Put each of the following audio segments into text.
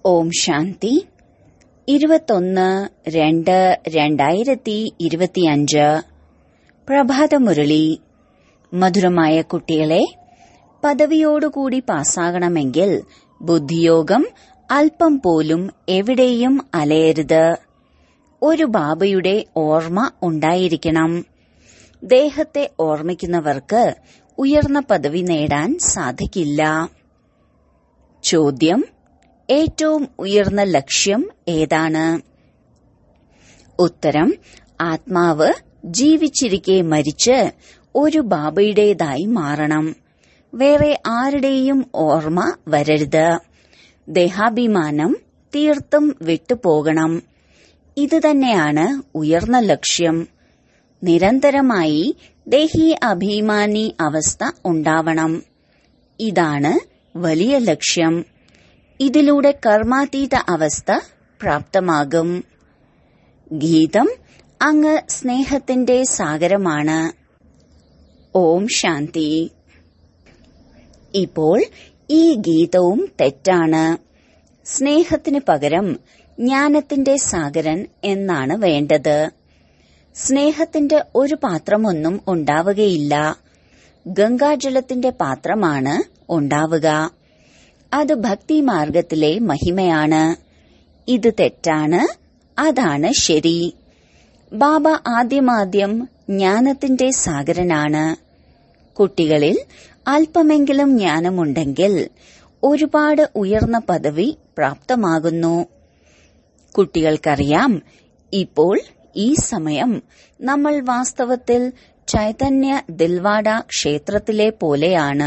ഓം ശാന്തി ഇരുപത്തൊന്ന് രണ്ട് രണ്ടായിരത്തി ഇരുപത്തിയഞ്ച് പ്രഭാതമുരളി മധുരമായ കുട്ടികളെ പദവിയോടുകൂടി പാസ്സാകണമെങ്കിൽ ബുദ്ധിയോഗം അല്പം പോലും എവിടെയും അലയരുത് ഒരു ബാബയുടെ ഓർമ്മ ഉണ്ടായിരിക്കണം ദേഹത്തെ ഓർമ്മിക്കുന്നവർക്ക് ഉയർന്ന പദവി നേടാൻ സാധിക്കില്ല ചോദ്യം ഏറ്റവും ഉയർന്ന ലക്ഷ്യം ഏതാണ് ഉത്തരം ആത്മാവ് ജീവിച്ചിരിക്കെ മരിച്ച് ഒരു ബാബയുടേതായി മാറണം വേറെ ആരുടെയും ഓർമ്മ വരരുത് ദേഹാഭിമാനം തീർത്തും വിട്ടുപോകണം ഇതുതന്നെയാണ് ഉയർന്ന ലക്ഷ്യം നിരന്തരമായി ദേഹി അഭിമാനി അവസ്ഥ ഉണ്ടാവണം ഇതാണ് വലിയ ലക്ഷ്യം ഇതിലൂടെ കർമാതീത അവസ്ഥ പ്രാപ്തമാകും ഗീതം അങ്ങ് സ്നേഹത്തിന്റെ സാഗരമാണ് ഓം ശാന്തി ഇപ്പോൾ ഈ ഗീതവും തെറ്റാണ് സ്നേഹത്തിന് പകരം ജ്ഞാനത്തിന്റെ സാഗരൻ എന്നാണ് വേണ്ടത് സ്നേഹത്തിന്റെ ഒരു പാത്രമൊന്നും ഉണ്ടാവുകയില്ല ഗംഗാജലത്തിന്റെ പാത്രമാണ് ഉണ്ടാവുക അത് ഭക്തിമാർഗത്തിലെ മഹിമയാണ് ഇത് തെറ്റാണ് അതാണ് ശരി ബാബ ആദ്യമാദ്യം ജ്ഞാനത്തിന്റെ സാഗരനാണ് കുട്ടികളിൽ അല്പമെങ്കിലും ജ്ഞാനമുണ്ടെങ്കിൽ ഒരുപാട് ഉയർന്ന പദവി പ്രാപ്തമാകുന്നു കുട്ടികൾക്കറിയാം ഇപ്പോൾ ഈ സമയം നമ്മൾ വാസ്തവത്തിൽ ചൈതന്യ ദിൽവാഡ ക്ഷേത്രത്തിലെ പോലെയാണ്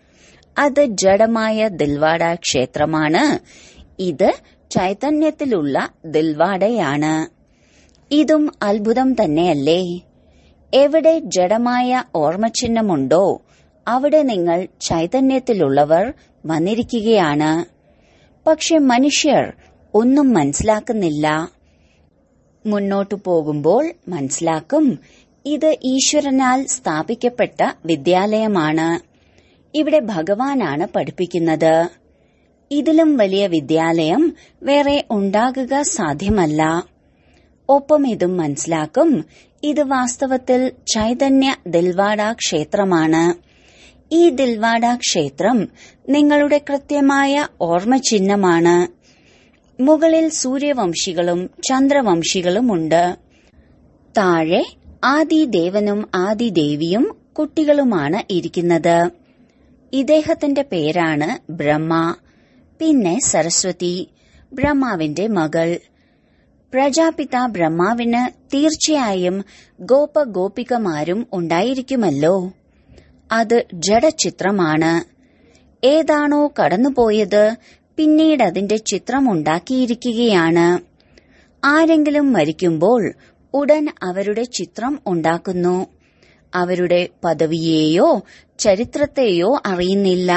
അത് ജഡമായ ദിൽവാഡ ക്ഷേത്രമാണ് ഇത് ചൈതന്യത്തിലുള്ള ദിൽവാഡയാണ് ഇതും അത്ഭുതം തന്നെയല്ലേ എവിടെ ജഡമായ ഓർമ്മചിഹ്നമുണ്ടോ അവിടെ നിങ്ങൾ ചൈതന്യത്തിലുള്ളവർ വന്നിരിക്കുകയാണ് പക്ഷെ മനുഷ്യർ ഒന്നും മനസ്സിലാക്കുന്നില്ല മുന്നോട്ടു പോകുമ്പോൾ മനസ്സിലാക്കും ഇത് ഈശ്വരനാൽ സ്ഥാപിക്കപ്പെട്ട വിദ്യാലയമാണ് ഇവിടെ ഭഗവാനാണ് പഠിപ്പിക്കുന്നത് ഇതിലും വലിയ വിദ്യാലയം വേറെ ഉണ്ടാകുക സാധ്യമല്ല ഒപ്പം ഇതും മനസ്സിലാക്കും ഇത് വാസ്തവത്തിൽ ചൈതന്യ ദിൽവാഡ ക്ഷേത്രമാണ് ഈ ദിൽവാഡ ക്ഷേത്രം നിങ്ങളുടെ കൃത്യമായ ഓർമ്മചിഹ്നമാണ് മുകളിൽ സൂര്യവംശികളും ചന്ദ്രവംശികളുമുണ്ട് താഴെ ആദിദേവനും ആദിദേവിയും കുട്ടികളുമാണ് ഇരിക്കുന്നത് ഇദ്ദേഹത്തിന്റെ പേരാണ് ബ്രഹ്മ പിന്നെ സരസ്വതി ബ്രഹ്മാവിന്റെ മകൾ പ്രജാപിത ബ്രഹ്മാവിന് തീർച്ചയായും ഗോപ ഗോപികമാരും ഉണ്ടായിരിക്കുമല്ലോ അത് ജഡചിത്രമാണ് ഏതാണോ കടന്നുപോയത് പിന്നീട് അതിന്റെ ചിത്രം ഉണ്ടാക്കിയിരിക്കുകയാണ് ആരെങ്കിലും മരിക്കുമ്പോൾ ഉടൻ അവരുടെ ചിത്രം ഉണ്ടാക്കുന്നു അവരുടെ പദവിയെയോ ചരിത്രത്തെയോ അറിയുന്നില്ല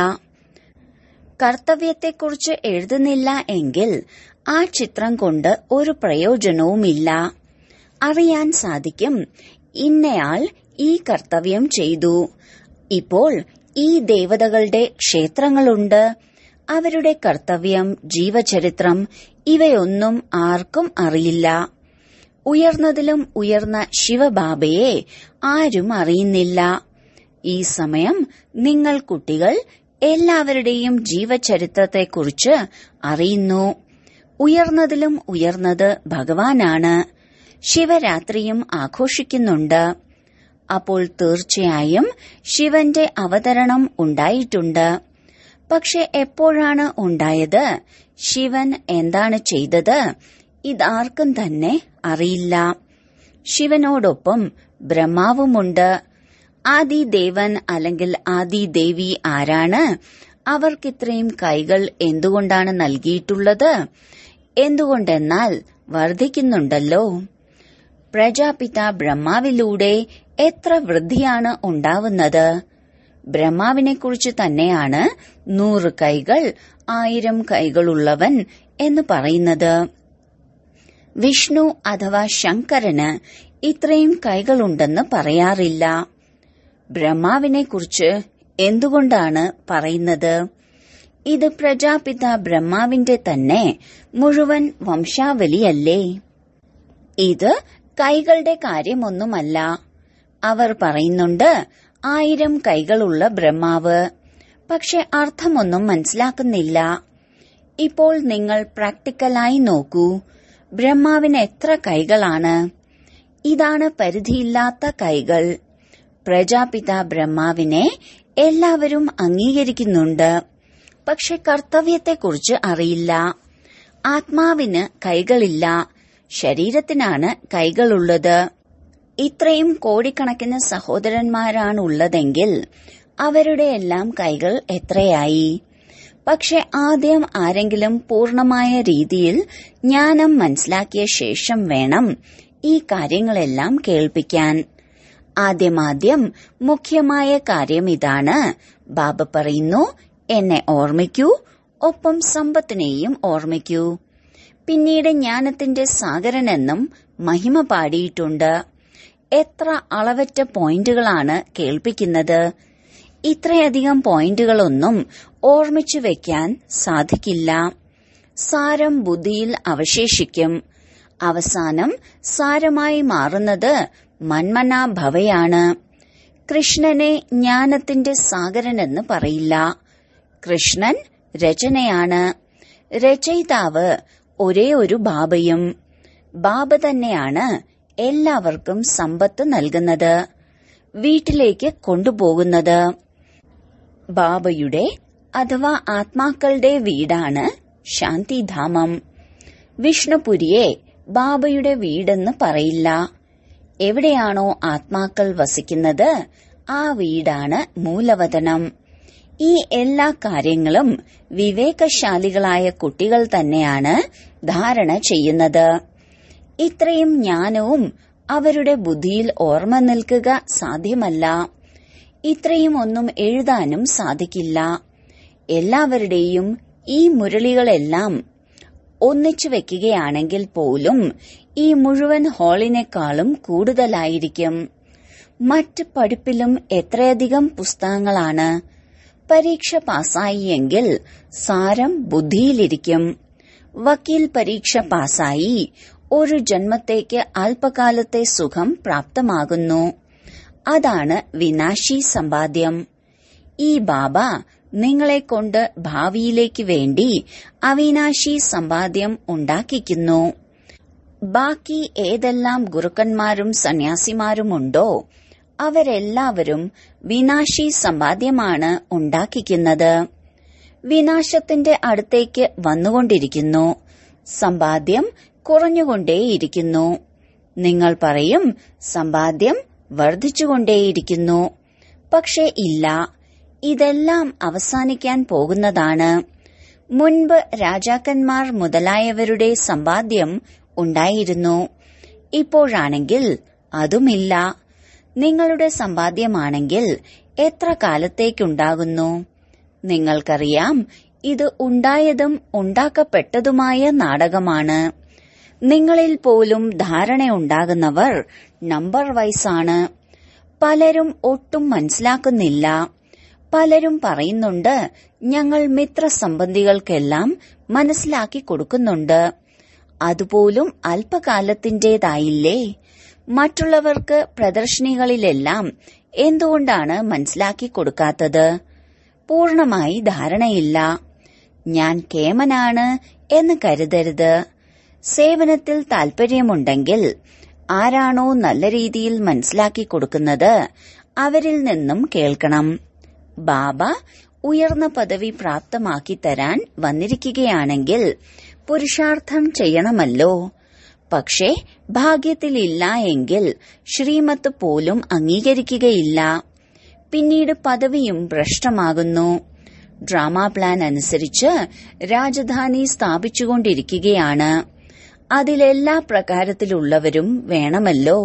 കർത്തവ്യത്തെക്കുറിച്ച് എഴുതുന്നില്ല എങ്കിൽ ആ ചിത്രം കൊണ്ട് ഒരു പ്രയോജനവുമില്ല അറിയാൻ സാധിക്കും ഇന്നയാൾ ഈ കർത്തവ്യം ചെയ്തു ഇപ്പോൾ ഈ ദേവതകളുടെ ക്ഷേത്രങ്ങളുണ്ട് അവരുടെ കർത്തവ്യം ജീവചരിത്രം ഇവയൊന്നും ആർക്കും അറിയില്ല ഉയർന്നതിലും ഉയർന്ന ശിവബാബയെ ആരും അറിയുന്നില്ല ഈ സമയം നിങ്ങൾ കുട്ടികൾ എല്ലാവരുടെയും ജീവചരിത്രത്തെക്കുറിച്ച് അറിയുന്നു ഉയർന്നതിലും ഉയർന്നത് ഭഗവാനാണ് ശിവരാത്രിയും ആഘോഷിക്കുന്നുണ്ട് അപ്പോൾ തീർച്ചയായും ശിവന്റെ അവതരണം ഉണ്ടായിട്ടുണ്ട് പക്ഷെ എപ്പോഴാണ് ഉണ്ടായത് ശിവൻ എന്താണ് ചെയ്തത് ഇതാർക്കും തന്നെ അറിയില്ല ശിവനോടൊപ്പം ബ്രഹ്മാവുമുണ്ട് ആദിദേവൻ അല്ലെങ്കിൽ ആദിദേവി ആരാണ് അവർക്കിത്രയും കൈകൾ എന്തുകൊണ്ടാണ് നൽകിയിട്ടുള്ളത് എന്തുകൊണ്ടെന്നാൽ വർദ്ധിക്കുന്നുണ്ടല്ലോ പ്രജാപിത ബ്രഹ്മാവിലൂടെ എത്ര വൃദ്ധിയാണ് ഉണ്ടാവുന്നത് ബ്രഹ്മാവിനെക്കുറിച്ച് തന്നെയാണ് നൂറ് കൈകൾ ആയിരം കൈകളുള്ളവൻ എന്ന് പറയുന്നത് വിഷ്ണു അഥവാ ശങ്കരന് ഇത്രയും കൈകളുണ്ടെന്ന് പറയാറില്ല ബ്രഹ്മാവിനെക്കുറിച്ച് എന്തുകൊണ്ടാണ് പറയുന്നത് ഇത് പ്രജാപിത ബ്രഹ്മാവിന്റെ തന്നെ മുഴുവൻ വംശാവലിയല്ലേ ഇത് കൈകളുടെ കാര്യമൊന്നുമല്ല അവർ പറയുന്നുണ്ട് ആയിരം കൈകളുള്ള ബ്രഹ്മാവ് പക്ഷെ അർത്ഥമൊന്നും മനസ്സിലാക്കുന്നില്ല ഇപ്പോൾ നിങ്ങൾ പ്രാക്ടിക്കലായി നോക്കൂ ബ്രഹ്മാവിന് എത്ര കൈകളാണ് ഇതാണ് പരിധിയില്ലാത്ത കൈകൾ പ്രജാപിത ബ്രഹ്മാവിനെ എല്ലാവരും അംഗീകരിക്കുന്നുണ്ട് പക്ഷെ കർത്തവ്യത്തെക്കുറിച്ച് അറിയില്ല ആത്മാവിന് കൈകളില്ല ശരീരത്തിനാണ് കൈകളുള്ളത് ഇത്രയും കോടിക്കണക്കിന് സഹോദരന്മാരാണുള്ളതെങ്കിൽ അവരുടെ എല്ലാം കൈകൾ എത്രയായി പക്ഷെ ആദ്യം ആരെങ്കിലും പൂർണമായ രീതിയിൽ ജ്ഞാനം മനസ്സിലാക്കിയ ശേഷം വേണം ഈ കാര്യങ്ങളെല്ലാം കേൾപ്പിക്കാൻ ആദ്യമാദ്യം മുഖ്യമായ കാര്യം ഇതാണ് ബാബ പറയുന്നു എന്നെ ഓർമ്മിക്കൂ ഒപ്പം സമ്പത്തിനെയും ഓർമ്മിക്കൂ പിന്നീട് ജ്ഞാനത്തിന്റെ സാഗരനെന്നും മഹിമ പാടിയിട്ടുണ്ട് എത്ര അളവറ്റ പോയിന്റുകളാണ് കേൾപ്പിക്കുന്നത് ഇത്രയധികം പോയിന്റുകളൊന്നും ഓർമ്മിച്ചു വെക്കാൻ സാധിക്കില്ല സാരം ബുദ്ധിയിൽ അവശേഷിക്കും അവസാനം സാരമായി മാറുന്നത് മന്മനാഭവയാണ് കൃഷ്ണനെ ജ്ഞാനത്തിന്റെ സാഗരനെന്ന് പറയില്ല കൃഷ്ണൻ രചനയാണ് രചയിതാവ് ഒരേ ഒരു ബാബയും ബാബ തന്നെയാണ് എല്ലാവർക്കും സമ്പത്ത് നൽകുന്നത് വീട്ടിലേക്ക് കൊണ്ടുപോകുന്നത് ബാബയുടെ അഥവാ ആത്മാക്കളുടെ വീടാണ് ശാന്തിധാമം വിഷ്ണുപുരിയെ ബാബയുടെ വീടെന്ന് പറയില്ല എവിടെയാണോ ആത്മാക്കൾ വസിക്കുന്നത് ആ വീടാണ് മൂലവതനം ഈ എല്ലാ കാര്യങ്ങളും വിവേകശാലികളായ കുട്ടികൾ തന്നെയാണ് ധാരണ ചെയ്യുന്നത് ഇത്രയും ജ്ഞാനവും അവരുടെ ബുദ്ധിയിൽ ഓർമ്മ നിൽക്കുക സാധ്യമല്ല ഇത്രയും ഒന്നും എഴുതാനും സാധിക്കില്ല എല്ലാവരുടെയും ഈ മുരളികളെല്ലാം ഒന്നിച്ചു വെക്കുകയാണെങ്കിൽ പോലും ഈ മുഴുവൻ ഹാളിനേക്കാളും കൂടുതലായിരിക്കും മറ്റ് പഠിപ്പിലും എത്രയധികം പുസ്തകങ്ങളാണ് പരീക്ഷ പാസ്സായി എങ്കിൽ സാരം ബുദ്ധിയിലിരിക്കും വക്കീൽ പരീക്ഷ പാസ്സായി ഒരു ജന്മത്തേക്ക് അല്പകാലത്തെ സുഖം പ്രാപ്തമാകുന്നു അതാണ് വിനാശി സമ്പാദ്യം ഈ ബാബ നിങ്ങളെ കൊണ്ട് ഭാവിയിലേക്ക് വേണ്ടി അവിനാശി സമ്പാദ്യം ഉണ്ടാക്കിക്കുന്നു ബാക്കി ഏതെല്ലാം ഗുരുക്കന്മാരും സന്യാസിമാരുമുണ്ടോ അവരെല്ലാവരും വിനാശി സമ്പാദ്യമാണ് ഉണ്ടാക്കിക്കുന്നത് വിനാശത്തിന്റെ അടുത്തേക്ക് വന്നുകൊണ്ടിരിക്കുന്നു സമ്പാദ്യം കുറഞ്ഞുകൊണ്ടേയിരിക്കുന്നു നിങ്ങൾ പറയും സമ്പാദ്യം വർദ്ധിച്ചുകൊണ്ടേയിരിക്കുന്നു പക്ഷെ ഇല്ല ഇതെല്ലാം അവസാനിക്കാൻ പോകുന്നതാണ് മുൻപ് രാജാക്കന്മാർ മുതലായവരുടെ സമ്പാദ്യം ഉണ്ടായിരുന്നു ഇപ്പോഴാണെങ്കിൽ അതുമില്ല നിങ്ങളുടെ സമ്പാദ്യമാണെങ്കിൽ എത്ര കാലത്തേക്കുണ്ടാകുന്നു നിങ്ങൾക്കറിയാം ഇത് ഉണ്ടായതും ഉണ്ടാക്കപ്പെട്ടതുമായ നാടകമാണ് നിങ്ങളിൽ പോലും ധാരണയുണ്ടാകുന്നവർ നമ്പർ വൈസാണ് പലരും ഒട്ടും മനസ്സിലാക്കുന്നില്ല പലരും പറയുന്നുണ്ട് ഞങ്ങൾ മിത്രസംബന്ധികൾക്കെല്ലാം മനസ്സിലാക്കി കൊടുക്കുന്നുണ്ട് അതുപോലും അല്പകാലത്തിന്റേതായില്ലേ മറ്റുള്ളവർക്ക് പ്രദർശനികളിലെല്ലാം എന്തുകൊണ്ടാണ് മനസ്സിലാക്കി കൊടുക്കാത്തത് പൂർണമായി ധാരണയില്ല ഞാൻ കേമനാണ് എന്ന് കരുതരുത് സേവനത്തിൽ താൽപര്യമുണ്ടെങ്കിൽ ആരാണോ നല്ല രീതിയിൽ മനസ്സിലാക്കി കൊടുക്കുന്നത് അവരിൽ നിന്നും കേൾക്കണം ബാബ ഉയർന്ന പദവി പ്രാപ്തമാക്കി തരാൻ വന്നിരിക്കുകയാണെങ്കിൽ പുരുഷാർത്ഥം ചെയ്യണമല്ലോ പക്ഷേ ഭാഗ്യത്തിലില്ല എങ്കിൽ ശ്രീമത്ത് പോലും അംഗീകരിക്കുകയില്ല പിന്നീട് പദവിയും ഭ്രഷ്ടമാകുന്നു ഡ്രാമ പ്ലാൻ അനുസരിച്ച് രാജധാനി സ്ഥാപിച്ചുകൊണ്ടിരിക്കുകയാണ് അതിലെല്ലാ പ്രകാരത്തിലുള്ളവരും വേണമല്ലോ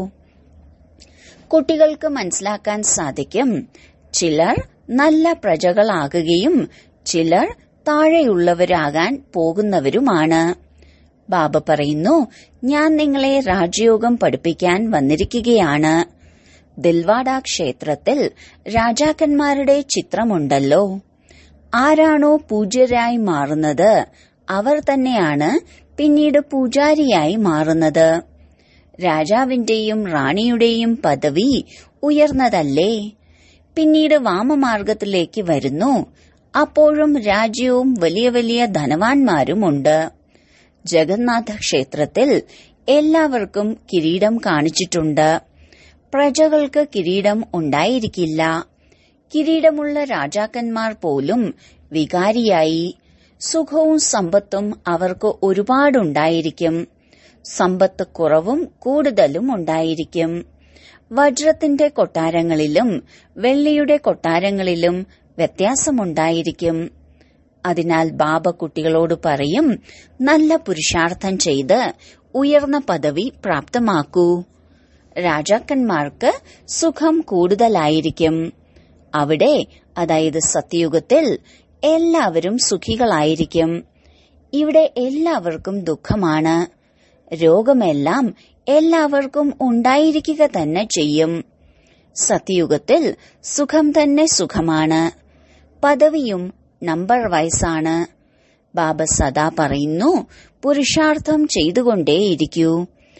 കുട്ടികൾക്ക് മനസ്സിലാക്കാൻ സാധിക്കും ചിലർ നല്ല പ്രജകളാകുകയും ചിലർ താഴെയുള്ളവരാകാൻ പോകുന്നവരുമാണ് ബാബ പറയുന്നു ഞാൻ നിങ്ങളെ രാജയോഗം പഠിപ്പിക്കാൻ വന്നിരിക്കുകയാണ് ദിൽവാഡ ക്ഷേത്രത്തിൽ രാജാക്കന്മാരുടെ ചിത്രമുണ്ടല്ലോ ആരാണോ പൂജ്യരായി മാറുന്നത് അവർ തന്നെയാണ് പിന്നീട് പൂജാരിയായി മാറുന്നത് രാജാവിന്റെയും റാണിയുടെയും പദവി ഉയർന്നതല്ലേ പിന്നീട് വാമമാർഗത്തിലേക്ക് വരുന്നു അപ്പോഴും രാജ്യവും വലിയ വലിയ ധനവാന്മാരുമുണ്ട് ജഗന്നാഥ ക്ഷേത്രത്തിൽ എല്ലാവർക്കും കിരീടം കാണിച്ചിട്ടുണ്ട് പ്രജകൾക്ക് കിരീടം ഉണ്ടായിരിക്കില്ല കിരീടമുള്ള രാജാക്കന്മാർ പോലും വികാരിയായി സുഖവും സമ്പത്തും അവർക്ക് ഒരുപാടുണ്ടായിരിക്കും സമ്പത്ത് കുറവും കൂടുതലും ഉണ്ടായിരിക്കും വജ്രത്തിന്റെ കൊട്ടാരങ്ങളിലും വെള്ളിയുടെ കൊട്ടാരങ്ങളിലും വ്യത്യാസമുണ്ടായിരിക്കും അതിനാൽ ബാബ കുട്ടികളോട് പറയും നല്ല പുരുഷാർത്ഥം ചെയ്ത് ഉയർന്ന പദവി പ്രാപ്തമാക്കൂ രാജാക്കന്മാർക്ക് സുഖം കൂടുതലായിരിക്കും അവിടെ അതായത് സത്യയുഗത്തിൽ എല്ലാവരും സുഖികളായിരിക്കും ഇവിടെ എല്ലാവർക്കും ദുഃഖമാണ് രോഗമെല്ലാം എല്ലാവർക്കും ഉണ്ടായിരിക്കുക തന്നെ ചെയ്യും സത്യയുഗത്തിൽ സുഖം തന്നെ സുഖമാണ് പദവിയും നമ്പർ വയസ്സാണ് ബാബ സദാ പറയുന്നു പുരുഷാർത്ഥം ചെയ്തുകൊണ്ടേയിരിക്കൂ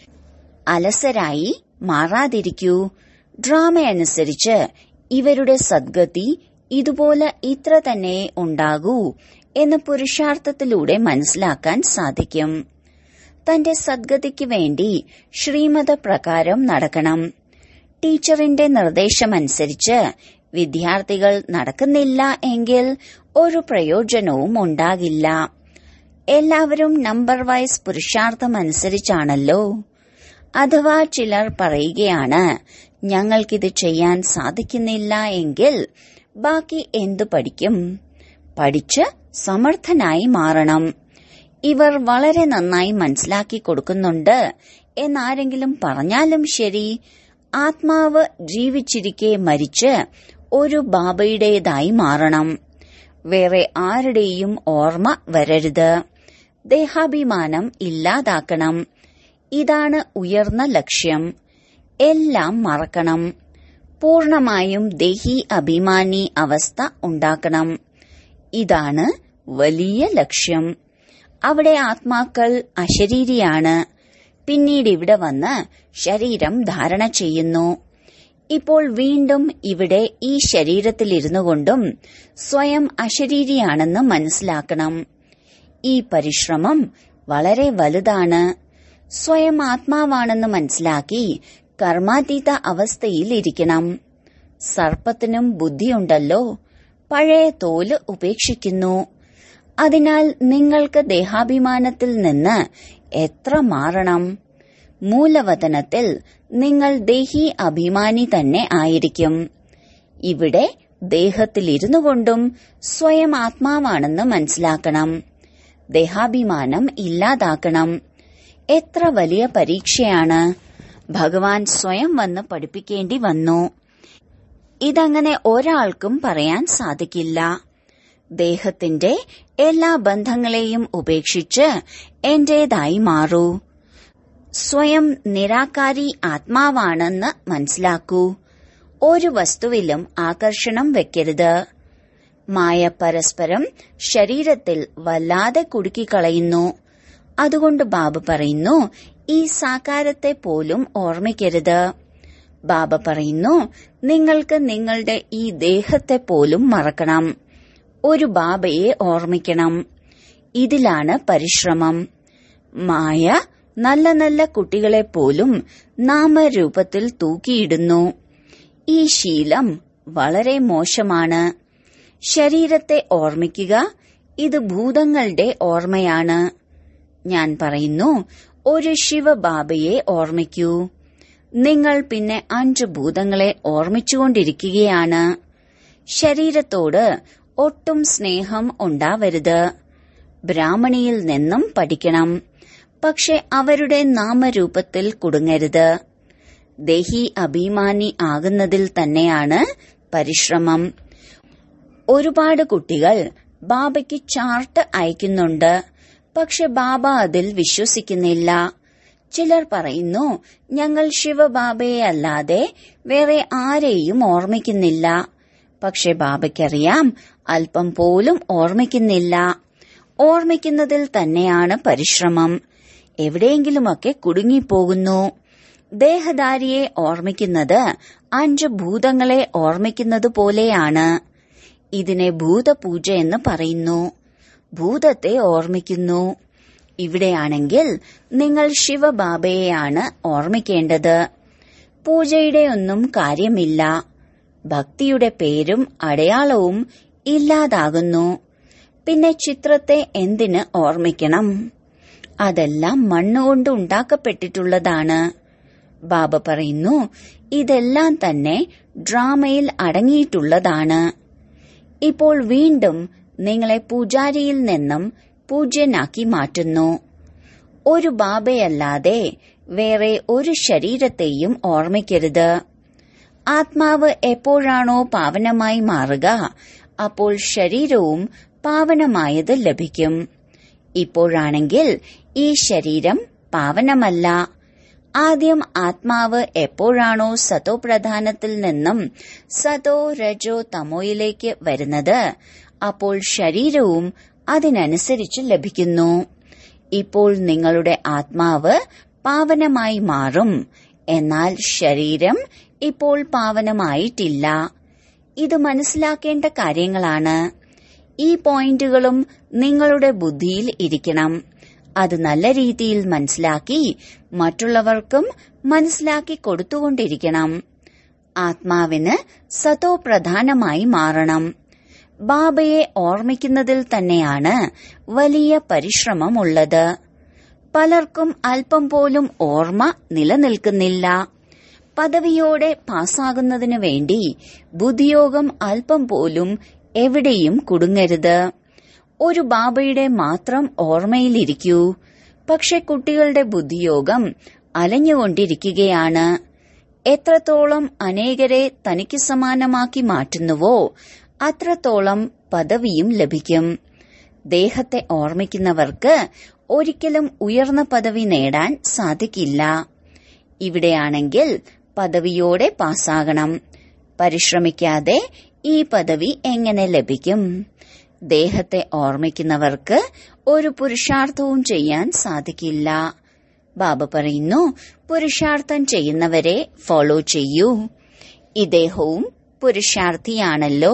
അലസരായി മാറാതിരിക്കൂ ഡ്രാമ അനുസരിച്ച് ഇവരുടെ സദ്ഗതി ഇതുപോലെ ഇത്ര തന്നെ ഉണ്ടാകൂ എന്ന് പുരുഷാർത്ഥത്തിലൂടെ മനസ്സിലാക്കാൻ സാധിക്കും തന്റെ സദ്ഗതിക്ക് വേണ്ടി ശ്രീമത പ്രകാരം നടക്കണം ടീച്ചറിന്റെ നിർദ്ദേശമനുസരിച്ച് വിദ്യാർത്ഥികൾ നടക്കുന്നില്ല എങ്കിൽ ഒരു പ്രയോജനവും ഉണ്ടാകില്ല എല്ലാവരും നമ്പർ വൈസ് പുരുഷാർത്ഥം അനുസരിച്ചാണല്ലോ അഥവാ ചിലർ പറയുകയാണ് ഞങ്ങൾക്കിത് ചെയ്യാൻ സാധിക്കുന്നില്ല എങ്കിൽ ബാക്കി എന്തു പഠിക്കും പഠിച്ച് സമർത്ഥനായി മാറണം ഇവർ വളരെ നന്നായി മനസ്സിലാക്കി കൊടുക്കുന്നുണ്ട് എന്നാരെങ്കിലും പറഞ്ഞാലും ശരി ആത്മാവ് ജീവിച്ചിരിക്കെ മരിച്ച് ഒരു ബാബയുടേതായി മാറണം വേറെ ആരുടെയും ഓർമ്മ വരരുത് ദേഹാഭിമാനം ഇല്ലാതാക്കണം ഇതാണ് ഉയർന്ന ലക്ഷ്യം എല്ലാം മറക്കണം പൂർണമായും ദേഹി അഭിമാനി അവസ്ഥ ഉണ്ടാക്കണം ഇതാണ് വലിയ ലക്ഷ്യം അവിടെ ആത്മാക്കൾ അശരീരിയാണ് പിന്നീട് ഇവിടെ വന്ന് ശരീരം ധാരണ ചെയ്യുന്നു ഇപ്പോൾ വീണ്ടും ഇവിടെ ഈ ശരീരത്തിലിരുന്നു കൊണ്ടും സ്വയം അശരീരിയാണെന്ന് മനസ്സിലാക്കണം ഈ പരിശ്രമം വളരെ വലുതാണ് സ്വയം ആത്മാവാണെന്ന് മനസ്സിലാക്കി കർമാതീത അവസ്ഥയിൽ ഇരിക്കണം സർപ്പത്തിനും ബുദ്ധിയുണ്ടല്ലോ പഴയ തോല് ഉപേക്ഷിക്കുന്നു അതിനാൽ നിങ്ങൾക്ക് ദേഹാഭിമാനത്തിൽ നിന്ന് എത്ര മാറണം മൂലവതനത്തിൽ നിങ്ങൾ ദേഹി അഭിമാനി തന്നെ ആയിരിക്കും ഇവിടെ ദേഹത്തിലിരുന്നു കൊണ്ടും സ്വയം ആത്മാവാണെന്ന് മനസ്സിലാക്കണം ദേഹാഭിമാനം ഇല്ലാതാക്കണം എത്ര വലിയ പരീക്ഷയാണ് ഭഗവാൻ സ്വയം വന്ന് പഠിപ്പിക്കേണ്ടി വന്നു ഇതങ്ങനെ ഒരാൾക്കും പറയാൻ സാധിക്കില്ല ദേഹത്തിന്റെ എല്ലാ ബന്ധങ്ങളെയും ഉപേക്ഷിച്ച് എന്റേതായി മാറൂ സ്വയം നിരാകാരി ആത്മാവാണെന്ന് മനസ്സിലാക്കൂ ഒരു വസ്തുവിലും ആകർഷണം വെക്കരുത് മായ പരസ്പരം ശരീരത്തിൽ വല്ലാതെ കുടുക്കിക്കളയുന്നു അതുകൊണ്ട് ബാബ പറയുന്നു ഈ സാകാരത്തെ പോലും ഓർമ്മിക്കരുത് ബാബ പറയുന്നു നിങ്ങൾക്ക് നിങ്ങളുടെ ഈ ദേഹത്തെ പോലും മറക്കണം ഒരു ബാബയെ ഓർമ്മിക്കണം ഇതിലാണ് പരിശ്രമം മായ നല്ല നല്ല കുട്ടികളെ പോലും നാമരൂപത്തിൽ തൂക്കിയിടുന്നു ഈ ശീലം വളരെ മോശമാണ് ശരീരത്തെ ഓർമ്മിക്കുക ഇത് ഭൂതങ്ങളുടെ ഓർമ്മയാണ് ഞാൻ പറയുന്നു ഒരു ശിവബാബയെ ഓർമ്മിക്കൂ നിങ്ങൾ പിന്നെ അഞ്ച് ഭൂതങ്ങളെ ഓർമ്മിച്ചുകൊണ്ടിരിക്കുകയാണ് ശരീരത്തോട് ഒട്ടും സ്നേഹം ഉണ്ടാവരുത് ബ്രാഹ്മണിയിൽ നിന്നും പഠിക്കണം പക്ഷെ അവരുടെ നാമരൂപത്തിൽ കുടുങ്ങരുത് ദേഹി അഭിമാനി ആകുന്നതിൽ തന്നെയാണ് പരിശ്രമം ഒരുപാട് കുട്ടികൾ ബാബയ്ക്ക് ചാർട്ട് അയക്കുന്നുണ്ട് പക്ഷെ ബാബ അതിൽ വിശ്വസിക്കുന്നില്ല ചിലർ പറയുന്നു ഞങ്ങൾ ശിവബാബയെ അല്ലാതെ വേറെ ആരെയും ഓർമ്മിക്കുന്നില്ല പക്ഷെ ബാബയ്ക്കറിയാം അല്പം പോലും ഓർമ്മിക്കുന്നില്ല ഓർമ്മിക്കുന്നതിൽ തന്നെയാണ് പരിശ്രമം എവിടെയെങ്കിലുമൊക്കെ കുടുങ്ങിപ്പോകുന്നു ദേഹധാരിയെ ഓർമ്മിക്കുന്നത് അഞ്ച് ഭൂതങ്ങളെ ഓർമ്മിക്കുന്നത് പോലെയാണ് ഇതിനെ ഭൂതപൂജ എന്ന് പറയുന്നു ഭൂതത്തെ ഓർമ്മിക്കുന്നു ഇവിടെയാണെങ്കിൽ നിങ്ങൾ ശിവബാബയെയാണ് ഓർമ്മിക്കേണ്ടത് പൂജയുടെ ഒന്നും കാര്യമില്ല ഭക്തിയുടെ പേരും അടയാളവും ഇല്ലാതാകുന്നു പിന്നെ ചിത്രത്തെ എന്തിന് ഓർമ്മിക്കണം അതെല്ലാം മണ്ണുകൊണ്ട് ഉണ്ടാക്കപ്പെട്ടിട്ടുള്ളതാണ് ബാബ പറയുന്നു ഇതെല്ലാം തന്നെ ഡ്രാമയിൽ അടങ്ങിയിട്ടുള്ളതാണ് ഇപ്പോൾ വീണ്ടും നിങ്ങളെ പൂജാരിയിൽ നിന്നും പൂജ്യനാക്കി മാറ്റുന്നു ഒരു ബാബയല്ലാതെ വേറെ ഒരു ശരീരത്തെയും ഓർമ്മിക്കരുത് ആത്മാവ് എപ്പോഴാണോ പാവനമായി മാറുക അപ്പോൾ ശരീരവും പാവനമായത് ലഭിക്കും ഇപ്പോഴാണെങ്കിൽ ഈ ശരീരം പാവനമല്ല ആദ്യം ആത്മാവ് എപ്പോഴാണോ സതോ പ്രധാനത്തിൽ നിന്നും സതോ രജോ തമോയിലേക്ക് വരുന്നത് അപ്പോൾ ശരീരവും അതിനനുസരിച്ച് ലഭിക്കുന്നു ഇപ്പോൾ നിങ്ങളുടെ ആത്മാവ് പാവനമായി മാറും എന്നാൽ ശരീരം ഇപ്പോൾ പാവനമായിട്ടില്ല ഇത് മനസ്സിലാക്കേണ്ട കാര്യങ്ങളാണ് ഈ പോയിന്റുകളും നിങ്ങളുടെ ബുദ്ധിയിൽ ഇരിക്കണം അത് നല്ല രീതിയിൽ മനസ്സിലാക്കി മറ്റുള്ളവർക്കും മനസ്സിലാക്കി കൊടുത്തുകൊണ്ടിരിക്കണം ആത്മാവിന് സതോ പ്രധാനമായി മാറണം ബാബയെ ഓർമ്മിക്കുന്നതിൽ തന്നെയാണ് വലിയ പരിശ്രമമുള്ളത് പലർക്കും അല്പം പോലും ഓർമ്മ നിലനിൽക്കുന്നില്ല പദവിയോടെ പാസ്സാകുന്നതിനു വേണ്ടി ബുദ്ധിയോഗം അല്പം പോലും എവിടെയും കുടുങ്ങരുത് ഒരു ബാബയുടെ മാത്രം ഓർമ്മയിലിരിക്കൂ പക്ഷെ കുട്ടികളുടെ ബുദ്ധിയോഗം അലഞ്ഞുകൊണ്ടിരിക്കുകയാണ് എത്രത്തോളം അനേകരെ തനിക്ക് സമാനമാക്കി മാറ്റുന്നുവോ അത്രത്തോളം പദവിയും ലഭിക്കും ദേഹത്തെ ഓർമ്മിക്കുന്നവർക്ക് ഒരിക്കലും ഉയർന്ന പദവി നേടാൻ സാധിക്കില്ല ഇവിടെയാണെങ്കിൽ പദവിയോടെ പാസ്സാകണം പരിശ്രമിക്കാതെ ഈ പദവി എങ്ങനെ ലഭിക്കും ദേഹത്തെ ഓർമ്മിക്കുന്നവർക്ക് ഒരു പുരുഷാർത്ഥവും ചെയ്യാൻ സാധിക്കില്ല ബാബ പറയുന്നു പുരുഷാർത്ഥം ചെയ്യുന്നവരെ ഫോളോ ചെയ്യൂ ഇദ്ദേഹവും പുരുഷാർത്ഥിയാണല്ലോ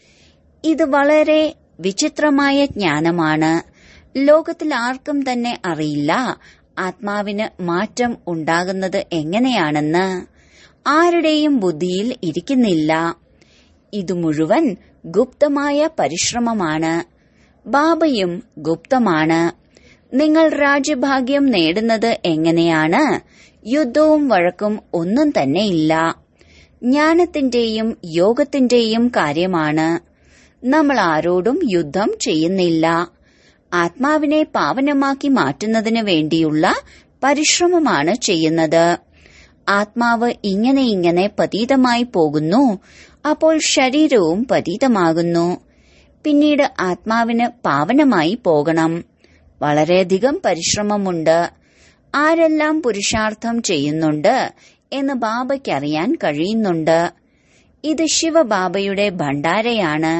ഇത് വളരെ വിചിത്രമായ ജ്ഞാനമാണ് ലോകത്തിൽ ആർക്കും തന്നെ അറിയില്ല ആത്മാവിന് മാറ്റം ഉണ്ടാകുന്നത് എങ്ങനെയാണെന്ന് ആരുടെയും ബുദ്ധിയിൽ ഇരിക്കുന്നില്ല ഇത് മുഴുവൻ ഗുപ്തമായ പരിശ്രമമാണ് ബാബയും ഗുപ്തമാണ് നിങ്ങൾ രാജ്യഭാഗ്യം നേടുന്നത് എങ്ങനെയാണ് യുദ്ധവും വഴക്കും ഒന്നും തന്നെ ഇല്ല ജ്ഞാനത്തിന്റെയും യോഗത്തിന്റെയും കാര്യമാണ് നമ്മൾ ആരോടും യുദ്ധം ചെയ്യുന്നില്ല ആത്മാവിനെ പാവനമാക്കി മാറ്റുന്നതിന് വേണ്ടിയുള്ള പരിശ്രമമാണ് ചെയ്യുന്നത് ആത്മാവ് ഇങ്ങനെ ഇങ്ങനെ പതീതമായി പോകുന്നു അപ്പോൾ ശരീരവും പതീതമാകുന്നു പിന്നീട് ആത്മാവിന് പാവനമായി പോകണം വളരെയധികം പരിശ്രമമുണ്ട് ആരെല്ലാം പുരുഷാർത്ഥം ചെയ്യുന്നുണ്ട് എന്ന് ബാബയ്ക്കറിയാൻ കഴിയുന്നുണ്ട് ഇത് ശിവബാബയുടെ ഭണ്ഡാരയാണ്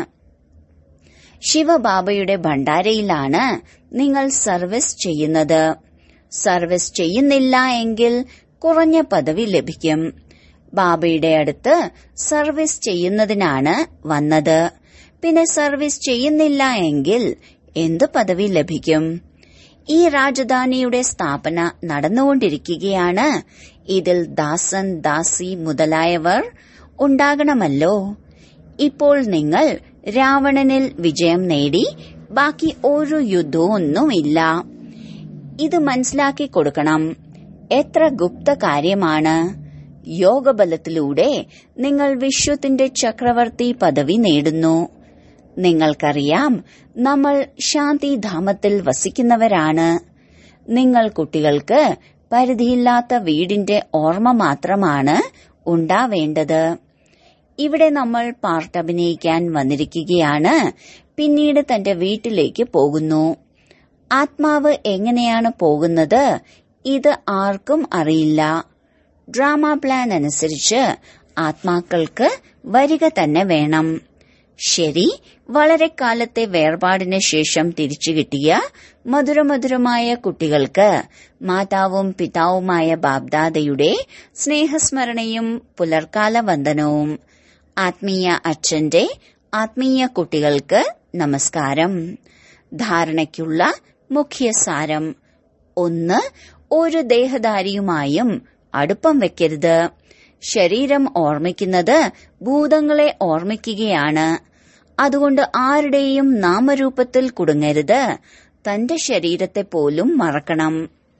ശിവബാബയുടെ ഭണ്ഡാരയിലാണ് നിങ്ങൾ സർവീസ് ചെയ്യുന്നത് സർവീസ് ചെയ്യുന്നില്ല എങ്കിൽ കുറഞ്ഞ പദവി ലഭിക്കും ബാബയുടെ അടുത്ത് സർവീസ് ചെയ്യുന്നതിനാണ് വന്നത് പിന്നെ സർവീസ് ചെയ്യുന്നില്ല എങ്കിൽ എന്ത് പദവി ലഭിക്കും ഈ രാജധാനിയുടെ സ്ഥാപന നടന്നുകൊണ്ടിരിക്കുകയാണ് ഇതിൽ ദാസൻ ദാസി മുതലായവർ ഉണ്ടാകണമല്ലോ ഇപ്പോൾ നിങ്ങൾ രാവണനിൽ വിജയം നേടി ബാക്കി ഒരു യുദ്ധവും ഒന്നുമില്ല ഇത് മനസ്സിലാക്കി കൊടുക്കണം എത്ര ഗുപ്ത കാര്യമാണ് യോഗബലത്തിലൂടെ നിങ്ങൾ വിശ്വത്തിന്റെ ചക്രവർത്തി പദവി നേടുന്നു നിങ്ങൾക്കറിയാം നമ്മൾ ശാന്തിധാമത്തിൽ വസിക്കുന്നവരാണ് നിങ്ങൾ കുട്ടികൾക്ക് പരിധിയില്ലാത്ത വീടിന്റെ ഓർമ്മ മാത്രമാണ് ഉണ്ടാവേണ്ടത് ഇവിടെ നമ്മൾ പാർട്ട് അഭിനയിക്കാൻ വന്നിരിക്കുകയാണ് പിന്നീട് തന്റെ വീട്ടിലേക്ക് പോകുന്നു ആത്മാവ് എങ്ങനെയാണ് പോകുന്നത് ഇത് ആർക്കും അറിയില്ല ഡ്രാമ പ്ലാൻ അനുസരിച്ച് ആത്മാക്കൾക്ക് വരിക തന്നെ വേണം ശരി വളരെ കാലത്തെ വേർപാടിന് ശേഷം തിരിച്ചു കിട്ടിയ മധുരമധുരമായ കുട്ടികൾക്ക് മാതാവും പിതാവുമായ ബാബ്ദാദയുടെ സ്നേഹസ്മരണയും പുലർക്കാല വന്ദനവും ആത്മീയ അച്ഛന്റെ ആത്മീയ കുട്ടികൾക്ക് നമസ്കാരം ധാരണയ്ക്കുള്ള മുഖ്യസാരം ഒന്ന് ഒരു ദേഹധാരിയുമായും അടുപ്പം വെക്കരുത് ശരീരം ഓർമ്മിക്കുന്നത് ഭൂതങ്ങളെ ഓർമ്മിക്കുകയാണ് അതുകൊണ്ട് ആരുടെയും നാമരൂപത്തിൽ കുടുങ്ങരുത് തന്റെ ശരീരത്തെ പോലും മറക്കണം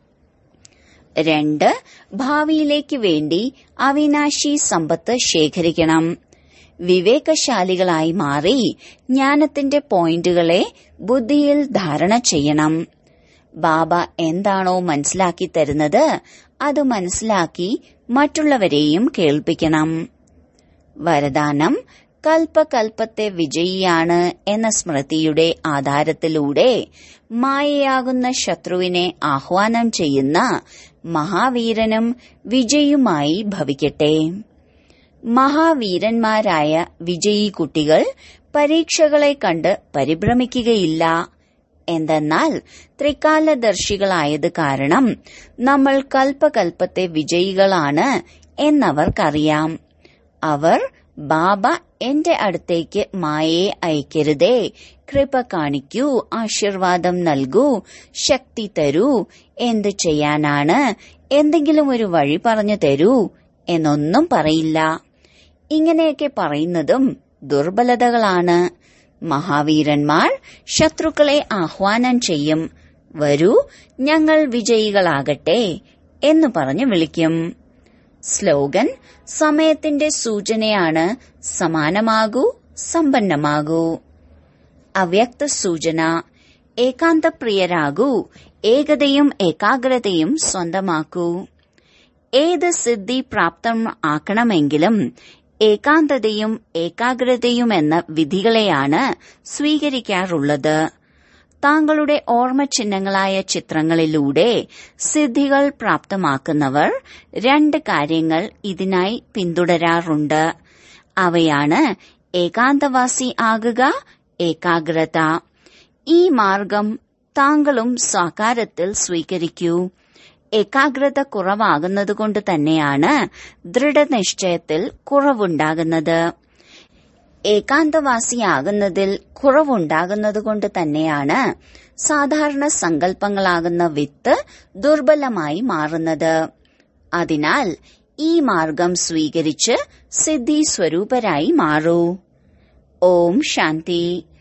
രണ്ട് ഭാവിയിലേക്ക് വേണ്ടി അവിനാശി സമ്പത്ത് ശേഖരിക്കണം വിവേകശാലികളായി മാറി ജ്ഞാനത്തിന്റെ പോയിന്റുകളെ ബുദ്ധിയിൽ ധാരണ ചെയ്യണം ബാബ എന്താണോ മനസ്സിലാക്കി തരുന്നത് അത് മനസ്സിലാക്കി മറ്റുള്ളവരെയും കേൾപ്പിക്കണം വരദാനം കൽപ്പകൽപ്പത്തെ വിജയിയാണ് എന്ന സ്മൃതിയുടെ ആധാരത്തിലൂടെ മായയാകുന്ന ശത്രുവിനെ ആഹ്വാനം ചെയ്യുന്ന മഹാവീരനും വിജയുമായി ഭവിക്കട്ടെ മഹാവീരന്മാരായ വിജയി കുട്ടികൾ പരീക്ഷകളെ കണ്ട് പരിഭ്രമിക്കുകയില്ല എന്തെന്നാൽ ത്രികാലദർശികളായത് കാരണം നമ്മൾ കൽപ്പകൽപ്പത്തെ വിജയികളാണ് എന്നവർക്കറിയാം അവർ ബാബ എന്റെ അടുത്തേക്ക് മായയെ അയക്കരുതേ കൃപ കാണിക്കൂ ആശീർവാദം നൽകൂ ശക്തി തരൂ എന്ത് ചെയ്യാനാണ് എന്തെങ്കിലും ഒരു വഴി പറഞ്ഞു തരൂ എന്നൊന്നും പറയില്ല ഇങ്ങനെയൊക്കെ പറയുന്നതും ദുർബലതകളാണ് മഹാവീരന്മാർ ശത്രുക്കളെ ആഹ്വാനം ചെയ്യും വരൂ ഞങ്ങൾ വിജയികളാകട്ടെ എന്ന് പറഞ്ഞു വിളിക്കും സ്ലോഗൻ സമയത്തിന്റെ സൂചനയാണ് സമാനമാകൂ സമ്പന്നമാകൂ അവ്യക്ത സൂചന ഏകാന്തപ്രിയരാകൂ ഏകതയും ഏകാഗ്രതയും സ്വന്തമാക്കൂ ഏത് സിദ്ധി പ്രാപ്തം ആക്കണമെങ്കിലും ഏകാന്തതയും ഏകാഗ്രതയും എന്ന വിധികളെയാണ് സ്വീകരിക്കാറുള്ളത് താങ്കളുടെ ഓർമ്മ ചിഹ്നങ്ങളായ ചിത്രങ്ങളിലൂടെ സിദ്ധികൾ പ്രാപ്തമാക്കുന്നവർ രണ്ട് കാര്യങ്ങൾ ഇതിനായി പിന്തുടരാറുണ്ട് അവയാണ് ഏകാന്തവാസി ആകുക ഏകാഗ്രത ഈ മാർഗം താങ്കളും സാകാരത്തിൽ സ്വീകരിക്കൂ ഏകാഗ്രത കുറവാകുന്നതുകൊണ്ട് തന്നെയാണ് ദൃഢനിശ്ചയത്തിൽ കുറവുണ്ടാകുന്നത് ഏകാന്തവാസിയാകുന്നതിൽ കുറവുണ്ടാകുന്നതുകൊണ്ട് തന്നെയാണ് സാധാരണ സങ്കല്പങ്ങളാകുന്ന വിത്ത് ദുർബലമായി മാറുന്നത് അതിനാൽ ഈ മാർഗം സ്വീകരിച്ച് സിദ്ധി സ്വരൂപരായി മാറൂ ഓം ശാന്തി